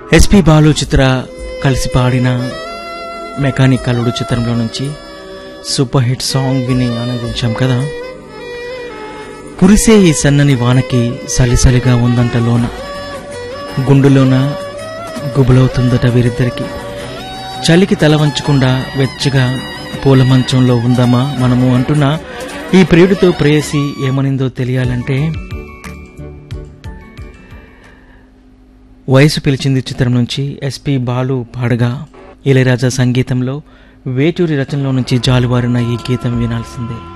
SP Balu చిత్ర కలిసి పాడిన mechanic అల్లుడు చిత్రంలో నుంచి సూపర్ హిట్ సాంగ్ విని ఆనందించాం కదా కురిసే ఈ సన్నని వానకి సలిసలిగా ఉందంట లోన గుండులోన గుబులవుతుందట వీరిద్దరికి చలికి తల వంచకుండా వెచ్చగా పూల మంచంలో ఉందామా మనము అంటున్న ఈ ప్రియుడితో ప్రేయసి ఏమనిందో తెలియాలంటే వయసు పిలిచింది చిత్రం నుంచి ఎస్పి బాలు పాడగా ఇళయరాజా సంగీతంలో వేటూరి రచనలో నుంచి జాలువారిన ఈ గీతం వినాల్సిందే